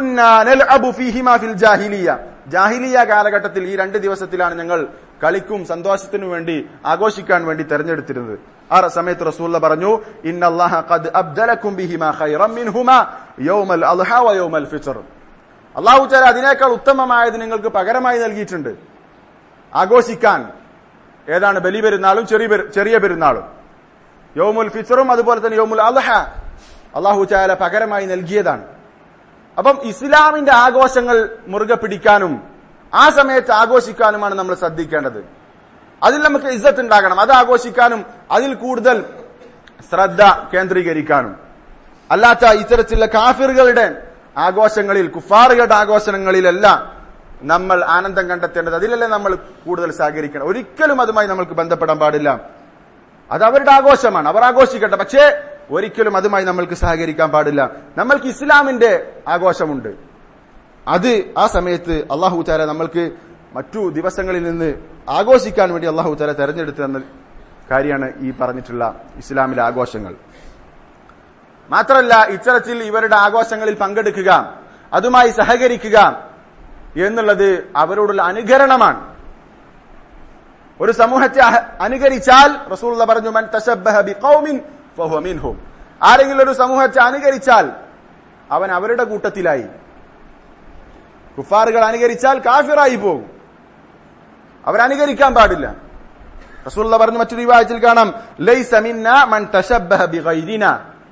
ഫിൽ ജാഹിലിയ ജാഹിലിയ കാലഘട്ടത്തിൽ ഈ രണ്ട് ദിവസത്തിലാണ് ഞങ്ങൾ കളിക്കും സന്തോഷത്തിനു വേണ്ടി ആഘോഷിക്കാൻ വേണ്ടി തെരഞ്ഞെടുത്തിരുന്നത് ആ സമയത്ത് റസൂല്ല പറഞ്ഞു ഇന്നല്ലാഹ ഖദ് അബ്ദലക്കും ബിഹിമാ ഖൈറൻ മിൻഹുമാ യൗമൽ അദ്ഹ വ യൗമൽ ഫിത്ർ അള്ളാഹു താല അതിനേക്കാൾ ഉത്തമമായത് നിങ്ങൾക്ക് പകരമായി നൽകിയിട്ടുണ്ട് ആഘോഷിക്കാൻ ഏതാണ് ബലി പെരുന്നാളും ചെറിയ പെരു- ചെറിയ പെരുന്നാളും യൗമുൽ ഫിത്റും അതുപോലെ തന്നെ യൗമുൽ അദ്ഹ അള്ളാഹു ചാല പകരമായി നൽകിയതാണ് അപ്പം ഇസ്ലാമിന്റെ ആഘോഷങ്ങൾ മുറുകെ പിടിക്കാനും ആ സമയത്ത് ആഘോഷിക്കാനുമാണ് നമ്മൾ ശ്രദ്ധിക്കേണ്ടത് അതിൽ നമുക്ക് ഇസ്സത്ത് ഉണ്ടാകണം അത് ആഘോഷിക്കാനും അതിൽ കൂടുതൽ ശ്രദ്ധ കേന്ദ്രീകരിക്കാനും അല്ലാത്ത ഇത്തരത്തിലുള്ള കാഫിറുകളുടെ ആഘോഷങ്ങളിൽ കുഫാറുകളുടെ ആഘോഷങ്ങളിലല്ല നമ്മൾ ആനന്ദം കണ്ടെത്തേണ്ടത് അതിലല്ലേ നമ്മൾ കൂടുതൽ സഹകരിക്കണം ഒരിക്കലും അതുമായി നമ്മൾക്ക് ബന്ധപ്പെടാൻ പാടില്ല അത് അവരുടെ ആഘോഷമാണ് അവർ ആഘോഷിക്കട്ടെ പക്ഷേ ഒരിക്കലും അതുമായി നമ്മൾക്ക് സഹകരിക്കാൻ പാടില്ല നമ്മൾക്ക് ഇസ്ലാമിന്റെ ആഘോഷമുണ്ട് അത് ആ സമയത്ത് അള്ളാഹു താല നമ്മൾക്ക് മറ്റു ദിവസങ്ങളിൽ നിന്ന് ആഘോഷിക്കാൻ വേണ്ടി അള്ളാഹു താല തെരഞ്ഞെടുത്തു തന്ന കാര്യമാണ് ഈ പറഞ്ഞിട്ടുള്ള ഇസ്ലാമിലെ ആഘോഷങ്ങൾ മാത്രമല്ല ഇത്തരത്തിൽ ഇവരുടെ ആഘോഷങ്ങളിൽ പങ്കെടുക്കുക അതുമായി സഹകരിക്കുക എന്നുള്ളത് അവരോടുള്ള അനുകരണമാണ് ഒരു സമൂഹത്തെ അഹ- അനുകരിച്ചാൽ റസൂള്ള പറഞ്ഞു മൻ തശബ്ബഹ ബിഖൗമിൻ ഫഹുവ മിൻഹും ആരെങ്കിലും ഒരു സമൂഹത്തെ അനുകരിച്ചാൽ അവൻ അവരുടെ കൂട്ടത്തിലായി കുഫാറുകൾ അനുകരിച്ചാൽ കാഫിറായി പോകും അവരനുകരിക്കാൻ പാടില്ല റസൂള്ള പറഞ്ഞു മറ്റൊരു വിവാഹത്തിൽ കാണാം ലൈസ മിന്ന മൻ തശബ്ബഹ ബിഗൈരിന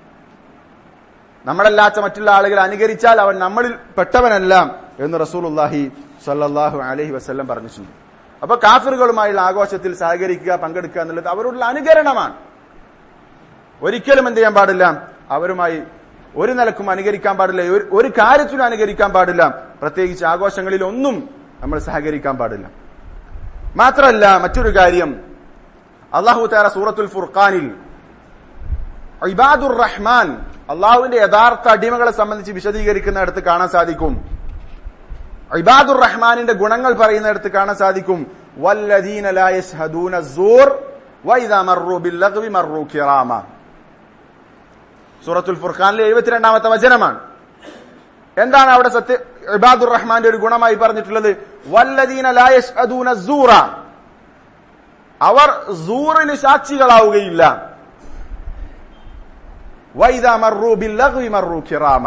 നമ്മളല്ലാത്ത മറ്റുള്ള ആളുകൾ അനുകരിച്ചാൽ അവൻ നമ്മളിൽ പെട്ടവനല്ല എന്ന് റസൂലുള്ളാഹി സ്വല്ലല്ലാഹു അലൈഹി വസല്ലം പറഞ്ഞിട്ടുണ്ട് അപ്പൊ കാഫിറുകളുമായുള്ള ആഘോഷത്തിൽ സഹകരിക്കുക പങ്കെടുക്കുക എന്നുള്ളത് അവരോടുള്ള അനുകരണമാണ് ഒരിക്കലും എന്ത് ചെയ്യാൻ പാടില്ല അവരുമായി ഒരു നിലക്കും അനുകരിക്കാൻ പാടില്ല ഒരു- ഒരു കാര്യത്തിലും അനുകരിക്കാൻ പാടില്ല പ്രത്യേകിച്ച് ആഘോഷങ്ങളിൽ ഒന്നും നമ്മൾ സഹകരിക്കാൻ പാടില്ല മാത്രമല്ല മറ്റൊരു കാര്യം അള്ളാഹു താര സൂറത്തുൽ ഫുർഖാനിൽ ഇബാദുർ റഹ്മാൻ അള്ളാഹുവിന്റെ യഥാർത്ഥ അടിമകളെ സംബന്ധിച്ച് വിശദീകരിക്കുന്നിടത്ത് കാണാൻ സാധിക്കും ഇബാദുർ റഹ്മാനിന്റെ ഗുണങ്ങൾ പറയുന്നിടത്ത് കാണാൻ സാധിക്കും വല്ലദീന ലാ യശ്ഹദൂന സൂർ വൈദാ മർറു ബില്ലഗ്വി മർറു കിറാമ സൂറത്തുൽ ഫുർഖാനിലെ എഴുപത്തിരണ്ടാമത്തെ വചനമാണ് എന്താണ് അവിടെ സത്യ ഇബാദുർ റഹ്മാന്റെ ഒരു ഗുണമായി പറഞ്ഞിട്ടുള്ളത് വല്ലദീന ലാ യശ്ഹദൂന സൂറ അവർ സൂറിന് സാക്ഷികളാവുകയില്ല വൈദാ മർറു ബില്ലഗ്വി മർറു കിറാമ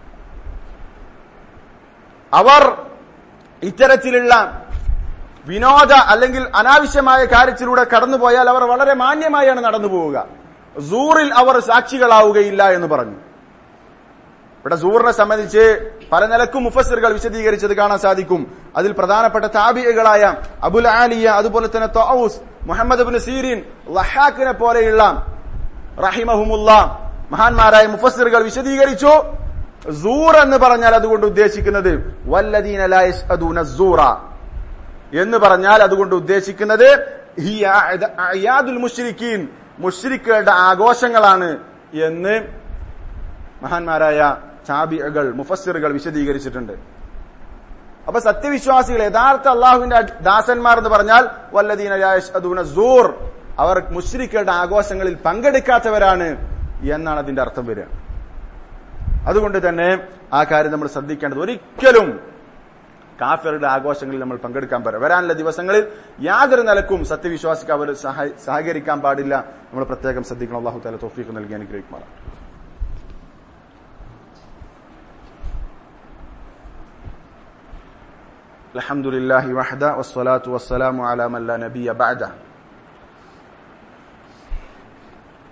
അവർ ഇത്തരത്തിലുള്ള വിനോദ അല്ലെങ്കിൽ അനാവശ്യമായ കാര്യത്തിലൂടെ കടന്നുപോയാൽ അവർ വളരെ മാന്യമായാണ് നടന്നു പോവുക സൂറിൽ അവർ സാക്ഷികളാവുകയില്ല എന്ന് പറഞ്ഞു ഇവിടെ സൂറിനെ സംബന്ധിച്ച് പല നിലക്കും മുഫസ്സിറുകൾ വിശദീകരിച്ചത് കാണാൻ സാധിക്കും അതിൽ പ്രധാനപ്പെട്ട താബികളായ അബുൽ ആലിയ അതുപോലെ തന്നെ തൗസ് മുഹമ്മദ് ബിൻ സീരീൻ ലഹാക്കിനെ പോലെയുള്ള റഹിമഹുമുല്ല മഹാന്മാരായ മുഫസ്സിറുകൾ വിശദീകരിച്ചു സൂർ എന്ന് പറഞ്ഞാൽ അതുകൊണ്ട് ഉദ്ദേശിക്കുന്നത് വല്ലദീന ലാ യശ്ഹദൂന സൂറ എന്ന് പറഞ്ഞാൽ അതുകൊണ്ട് ഉദ്ദേശിക്കുന്നത് ഹിയ അയാദുൽ മുഷ്രിക്കീൻ മുഷ്രിക്കുകളുടെ ആഘോഷങ്ങളാണ് എന്ന് മഹാന്മാരായ ചാബികൾ മുഫസ്സിറുകൾ വിശദീകരിച്ചിട്ടുണ്ട് അപ്പൊ സത്യവിശ്വാസികൾ യഥാർത്ഥ അള്ളാഹുവിന്റെ അടി- ദാസന്മാർ എന്ന് പറഞ്ഞാൽ വല്ലദീന ലാ യശ്ഹദൂന സൂർ അവർ മുഷ്രിക്കുകളുടെ ആഘോഷങ്ങളിൽ പങ്കെടുക്കാത്തവരാണ് എന്നാണ് അതിന്റെ അർത്ഥം വരിക അതുകൊണ്ട് തന്നെ ആ കാര്യം നമ്മൾ ശ്രദ്ധിക്കേണ്ടത് ഒരിക്കലും കാഫിറുടെ ആഘോഷങ്ങളിൽ നമ്മൾ പങ്കെടുക്കാൻ പാടില്ല വരാനുള്ള ദിവസങ്ങളിൽ യാതൊരു നിലക്കും സത്യവിശ്വാസിക്ക് അവർ സഹ- സഹകരിക്കാൻ പാടില്ല നമ്മൾ പ്രത്യേകം ശ്രദ്ധിക്കണം അള്ളാഹു താല തോഫീക്ക് നൽകി അനുഗ്രഹിക്കുമാറാണ് الحمد لله وحده والصلاة والسلام على من لا نبي بعده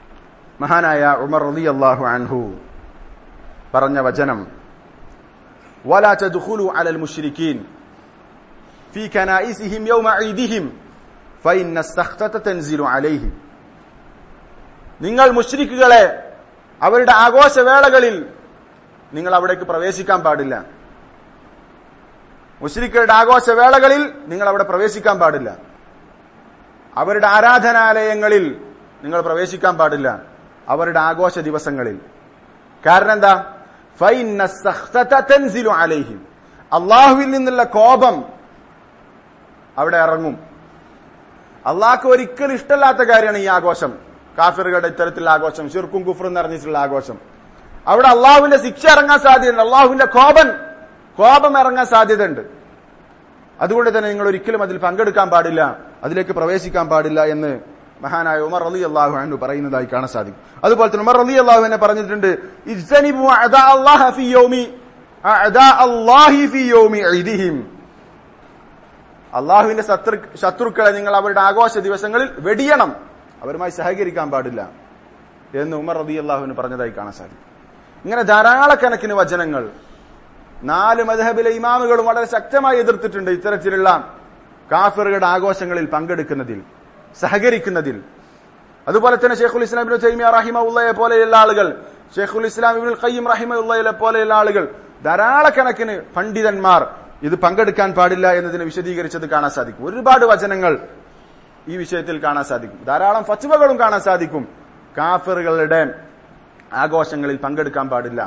മഹാനായ ഉമർ റളിയല്ലാഹു അൻഹു പറഞ്ഞ വചനം ولا تدخلوا على المشركين في كنائسهم يوم عيدهم فإن السخطة تنزل عليهم നിങ്ങൾ മുശ്രിക്കുകളെ അവരുടെ ആഘോഷവേളകളിൽ നിങ്ങൾ അവിടേക്ക് പ്രവേശിക്കാൻ പാടില്ല മുശ്രിക്കുകളുടെ ആഘോഷവേളകളിൽ നിങ്ങൾ അവിടെ പ്രവേശിക്കാൻ പാടില്ല അവരുടെ ആരാധനാലയങ്ങളിൽ നിങ്ങൾ പ്രവേശിക്കാൻ പാടില്ല അവരുടെ ആഘോഷ ദിവസങ്ങളിൽ കാരണം എന്താ ഫൈന സഖ്തത തൻസിലു അലൈഹിം അള്ളാഹുവിൽ നിന്നുള്ള കോപം അവിടെ ഇറങ്ങും അള്ളാഹ്ക്ക് ഒരിക്കലും ഇഷ്ടമല്ലാത്ത കാര്യമാണ് ഈ ആഘോഷം കാഫിറുകളുടെ ഇത്തരത്തിലുള്ള ആഘോഷം ഷിർക്കും കുഫറും നിറഞ്ഞിട്ടുള്ള ആഘോഷം അവിടെ അള്ളാഹുവിന്റെ ശിക്ഷ ഇറങ്ങാൻ സാധ്യതയുണ്ട് അള്ളാഹുവിന്റെ കോപം കോപം ഇറങ്ങാൻ സാധ്യതയുണ്ട് അതുകൊണ്ട് തന്നെ നിങ്ങൾ ഒരിക്കലും അതിൽ പങ്കെടുക്കാൻ പാടില്ല അതിലേക്ക് പ്രവേശിക്കാൻ പാടില്ല എന്ന് മഹാനായ ഉമർ അലി അള്ളാഹു അനു പറയുന്നതായി കാണാൻ സാധിക്കും അതുപോലെ തന്നെ ഉമർ അലി അള്ളാഹു എന്നെ പറഞ്ഞിട്ടുണ്ട് ഇജ്തനിബു അദാ അല്ലാഹ ഫീ യൗമി അദാ അല്ലാഹി ഫീ യൗമി ഈദിഹിം അള്ളാഹുവിന്റെ ശത്രു ശത്രുക്കളെ നിങ്ങൾ അവരുടെ ആഘോഷ ദിവസങ്ങളിൽ വെടിയണം അവരുമായി സഹകരിക്കാൻ പാടില്ല എന്ന് ഉമർ റബി അള്ളാഹുവിന് പറഞ്ഞതായി കാണാൻ സാധിക്കും ഇങ്ങനെ ധാരാളക്കണക്കിന് വചനങ്ങൾ നാല് മധഹബിലെ ഇമാമുകളും വളരെ ശക്തമായി എതിർത്തിട്ടുണ്ട് ഇത്തരത്തിലുള്ള കാഫിറുകളുടെ ആഘോഷങ്ങളിൽ പങ്കെടുക്കുന്നതിൽ സഹകരിക്കുന്നതിൽ അതുപോലെ തന്നെ ഷെയ്ഖുൽ ഇസ്ലാം ഇബ്നു തൈമിയ റഹിമ ഉള്ളയെ പോലെയുള്ള ആളുകൾ ഷെയ്ഖുൽ ഇസ്ലാം ഇബ്നുൽ ഖയ്യിം റഹിമ ഉള്ളയെ പോലെയുള്ള ആളുകൾ ധാരാളക്കണക്കിന് പണ്ഡിതന്മാർ ഇത് പങ്കെടുക്കാൻ പാടില്ല എന്നതിനെ വിശദീകരിച്ചത് കാണാൻ സാധിക്കും ഒരുപാട് വചനങ്ങൾ ഈ വിഷയത്തിൽ കാണാൻ സാധിക്കും ധാരാളം ഫച്ചുവകളും കാണാൻ സാധിക്കും കാഫറുകളുടെ ആഘോഷങ്ങളിൽ പങ്കെടുക്കാൻ പാടില്ല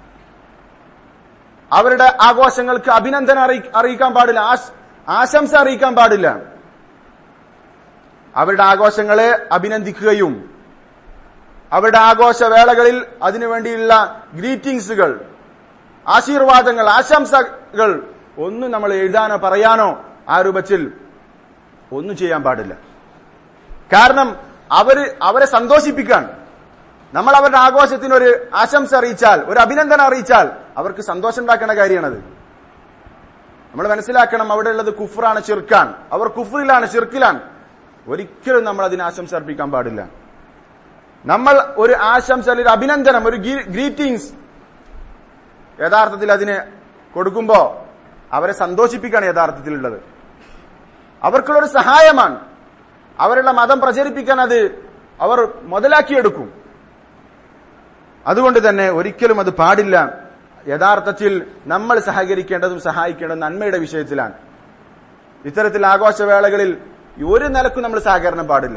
അവരുടെ ആഘോഷങ്ങൾക്ക് അഭിനന്ദനം അറിയി- അറിയിക്കാൻ പാടില്ല ആശ്- ആശംസ അറിയിക്കാൻ പാടില്ല അവരുടെ ആഘോഷങ്ങളെ അഭിനന്ദിക്കുകയും അവരുടെ ആഘോഷവേളകളിൽ അതിനുവേണ്ടിയുള്ള ഗ്രീറ്റിംഗ്സുകൾ ആശീർവാദങ്ങൾ ആശംസകൾ ഒന്നും നമ്മൾ എഴുതാനോ പറയാനോ ആ രൂപത്തിൽ ഒന്നും ചെയ്യാൻ പാടില്ല കാരണം അവര് അവരെ സന്തോഷിപ്പിക്കാൻ നമ്മൾ അവരുടെ ആഘോഷത്തിന് ഒരു ആശംസ അറിയിച്ചാൽ ഒരു അഭിനന്ദനം അറിയിച്ചാൽ അവർക്ക് സന്തോഷം ഉണ്ടാക്കേണ്ട കാര്യമാണത് നമ്മൾ മനസ്സിലാക്കണം അവിടെ ഉള്ളത് കുഫറാണ് ചിർക്കാൻ അവർ കുഫറിലാണ് ചിർക്കിലാണ് ഒരിക്കലും നമ്മൾ അതിന് ആശംസ അർപ്പിക്കാൻ പാടില്ല നമ്മൾ ഒരു ആശംസ അല്ലെങ്കിൽ ഒരു അഭിനന്ദനം ഒരു ഗ്രീറ്റിംഗ്സ് യഥാർത്ഥത്തിൽ അതിന് കൊടുക്കുമ്പോ അവരെ സന്തോഷിപ്പിക്കാണ് യഥാർത്ഥത്തിലുള്ളത് അവർക്കുള്ളൊരു സഹായമാണ് അവരുടെ മതം പ്രചരിപ്പിക്കാൻ അത് അവർ മുതലാക്കിയെടുക്കും അതുകൊണ്ട് തന്നെ ഒരിക്കലും അത് പാടില്ല യഥാർത്ഥത്തിൽ നമ്മൾ സഹകരിക്കേണ്ടതും സഹായിക്കേണ്ടതും നന്മയുടെ വിഷയത്തിലാണ് ഇത്തരത്തിൽ ആഘോഷവേളകളിൽ ഒരു നിലക്കും നമ്മൾ സഹകരണം പാടില്ല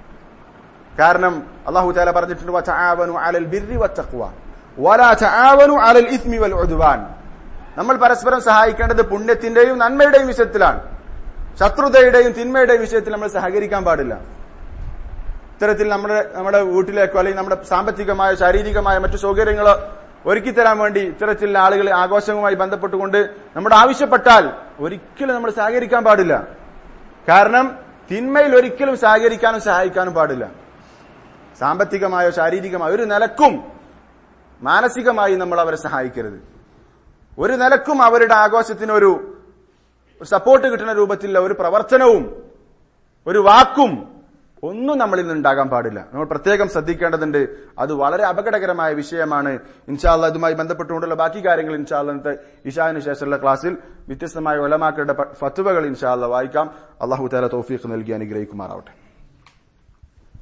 കാരണം അള്ളാഹു താല പറഞ്ഞിട്ടുണ്ട് "വതആവനു അലൽ ബിർരി വത്തഖ്വ വലാ തആവനു അലൽ ഇസ്മി വൽ ഉദ്വാൻ നമ്മൾ പരസ്പരം സഹായിക്കേണ്ടത് പുണ്യത്തിന്റെയും നന്മയുടെയും വിഷയത്തിലാണ് ശത്രുതയുടെയും തിന്മയുടെയും വിഷയത്തിൽ നമ്മൾ സഹകരിക്കാൻ പാടില്ല ഇത്തരത്തിൽ നമ്മുടെ നമ്മുടെ വീട്ടിലേക്കോ അല്ലെങ്കിൽ നമ്മുടെ സാമ്പത്തികമായ ശാരീരികമായ മറ്റു സൗകര്യങ്ങളോ ഒരുക്കി തരാൻ വേണ്ടി ഇത്തരത്തിലുള്ള ആളുകൾ ആഘോഷവുമായി ബന്ധപ്പെട്ടുകൊണ്ട് നമ്മുടെ ആവശ്യപ്പെട്ടാൽ ഒരിക്കലും നമ്മൾ സഹകരിക്കാൻ പാടില്ല കാരണം തിന്മയിൽ ഒരിക്കലും സഹകരിക്കാനും സഹായിക്കാനും പാടില്ല സാമ്പത്തികമായോ ശാരീരികമായോ ഒരു നിലക്കും മാനസികമായി നമ്മൾ അവരെ സഹായിക്കരുത് ഒരു നിലക്കും അവരുടെ ആഘോഷത്തിന് ഒരു സപ്പോർട്ട് കിട്ടുന്ന രൂപത്തിലുള്ള ഒരു പ്രവർത്തനവും ഒരു വാക്കും ഒന്നും നമ്മളിൽ നിന്നുണ്ടാകാൻ പാടില്ല നമ്മൾ പ്രത്യേകം ശ്രദ്ധിക്കേണ്ടതുണ്ട് അത് വളരെ അപകടകരമായ വിഷയമാണ് ഇൻഷാല്ല ഇതുമായി ബന്ധപ്പെട്ടുകൊണ്ടുള്ള ബാക്കി കാര്യങ്ങൾ ഇൻഷാല്ല ഇന്നത്തെ ഇഷാന് ശേഷമുള്ള ക്ലാസ്സിൽ വ്യത്യസ്തമായ ഒലമാക്കളുടെ ഫത്തുവകൾ ഇൻഷാല്ല വായിക്കാം അള്ളാഹു താല തോഫീഖ് നൽകി അനുഗ്രഹിക്കുമാറാവട്ടെ